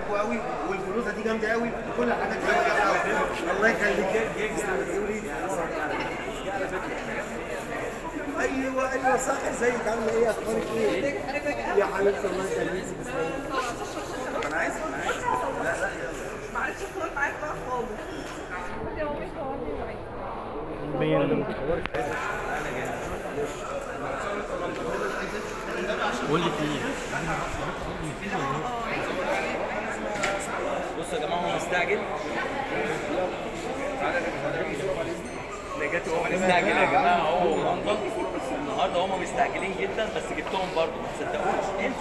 بحبه قوي والبلوزه دي جامده قوي وكل الحاجات دي جامده قوي الله يخليك ايوه ايوه صح ازيك عامله ايه اخبارك ايه يا حبيبتي الله يخليك انا عايز انا عايز لا لا معرفتش اخرج معاك بقى خالص قول لي فيه بصوا يا جماعه هو مستعجل نجاتي هو مستعجل يا جماعه هو ومنطق النهارده هم مستعجلين جدا بس جبتهم برضه ما تصدقوش انسى